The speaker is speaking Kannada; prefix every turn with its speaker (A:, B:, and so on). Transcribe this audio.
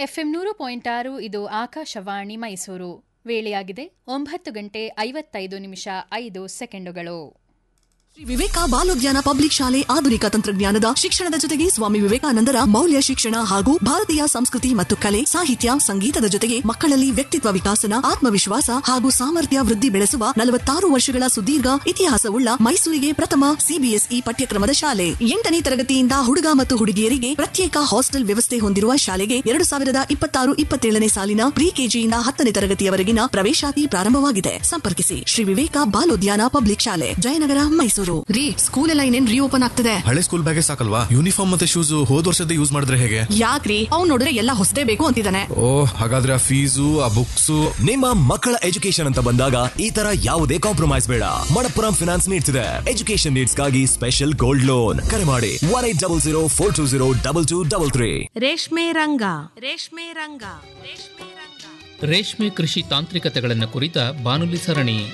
A: ಎಫ್ಎಂ ನೂರು ಪಾಯಿಂಟ್ ಆರು ಇದು ಆಕಾಶವಾಣಿ ಮೈಸೂರು ವೇಳೆಯಾಗಿದೆ ಒಂಬತ್ತು ಗಂಟೆ ಐವತ್ತೈದು ನಿಮಿಷ ಐದು ಸೆಕೆಂಡುಗಳು
B: ಶ್ರೀ ವಿವೇಕ ಬಾಲೋದ್ಯಾನ ಪಬ್ಲಿಕ್ ಶಾಲೆ ಆಧುನಿಕ ತಂತ್ರಜ್ಞಾನದ ಶಿಕ್ಷಣದ ಜೊತೆಗೆ ಸ್ವಾಮಿ ವಿವೇಕಾನಂದರ ಮೌಲ್ಯ ಶಿಕ್ಷಣ ಹಾಗೂ ಭಾರತೀಯ ಸಂಸ್ಕೃತಿ ಮತ್ತು ಕಲೆ ಸಾಹಿತ್ಯ ಸಂಗೀತದ ಜೊತೆಗೆ ಮಕ್ಕಳಲ್ಲಿ ವ್ಯಕ್ತಿತ್ವ ವಿಕಾಸನ ಆತ್ಮವಿಶ್ವಾಸ ಹಾಗೂ ಸಾಮರ್ಥ್ಯ ವೃದ್ಧಿ ಬೆಳೆಸುವ ನಲವತ್ತಾರು ವರ್ಷಗಳ ಸುದೀರ್ಘ ಇತಿಹಾಸವುಳ್ಳ ಮೈಸೂರಿಗೆ ಪ್ರಥಮ ಸಿಬಿಎಸ್ಇ ಪಠ್ಯಕ್ರಮದ ಶಾಲೆ ಎಂಟನೇ ತರಗತಿಯಿಂದ ಹುಡುಗ ಮತ್ತು ಹುಡುಗಿಯರಿಗೆ ಪ್ರತ್ಯೇಕ ಹಾಸ್ಟೆಲ್ ವ್ಯವಸ್ಥೆ ಹೊಂದಿರುವ ಶಾಲೆಗೆ ಎರಡು ಸಾವಿರದ ಇಪ್ಪತ್ತಾರು ಇಪ್ಪತ್ತೇಳನೇ ಸಾಲಿನ ಪ್ರಿ ಕೆಜಿಯಿಂದ ಹತ್ತನೇ ತರಗತಿಯವರೆಗಿನ ಪ್ರವೇಶಾತಿ ಪ್ರಾರಂಭವಾಗಿದೆ ಸಂಪರ್ಕಿಸಿ ಶ್ರೀ ವಿವೇಕ ಬಾಲೋದ್ಯಾನ ಪಬ್ಲಿಕ್ ಶಾಲೆ ಜಯನಗರ ಮೈಸೂರು ರೀ ಸ್ಕೂಲ್ ಎಲ್ಲ ಇನ್ನೇನ್ ರೀಓಪನ್ ಆಗ್ತದೆ
C: ಹಳೆ ಸ್ಕೂಲ್ ಬ್ಯಾಗೆ ಸಾಕಲ್ವಾ ಯೂನಿಫಾರ್ಮ್ ಮತ್ತೆ ಶೂಸ್ ಹೋದ್ ವರ್ಷದ ಯೂಸ್ ಮಾಡಿದ್ರೆ ಹೇಗೆ
B: ಯಾಕ್ರಿ ಅವ್ನ್ ನೋಡಿದ್ರೆ ಎಲ್ಲ ಹೊಸದೇ ಬೇಕು ಅಂತಿದ್ದಾನೆ
C: ಓ ಹಾಗಾದ್ರೆ ಆ ಫೀಸು ಆ ಬುಕ್ಸ್
D: ನಿಮ್ಮ ಮಕ್ಕಳ ಎಜುಕೇಶನ್ ಅಂತ ಬಂದಾಗ ಈ ತರ ಯಾವುದೇ ಕಾಂಪ್ರಮೈಸ್ ಬೇಡ ಮಣಪ್ಪುರಂ ಫಿನಾನ್ಸ್ ನೀಡ್ತಿದೆ ಎಜುಕೇಶನ್ ನೀಡ್ಸ್ಗಾಗಿ ಸ್ಪೆಷಲ್ ಗೋಲ್ಡ್ ಲೋನ್ ಕರೆ ಮಾಡಿ one eight double zero four two zero double two double three
E: ರೇಷ್ಮೆ ರಂಗ ರೇಷ್ಮೆ ರಂಗ ರೇಷ್ಮೆ ರಂಗ
F: ರೇಷ್ಮೆ ಕೃಷಿ ತಾಂತ್ರಿಕತೆಗಳನ್ನು ಕುರಿತ ಬಾನುಲಿ ಸರಣಿ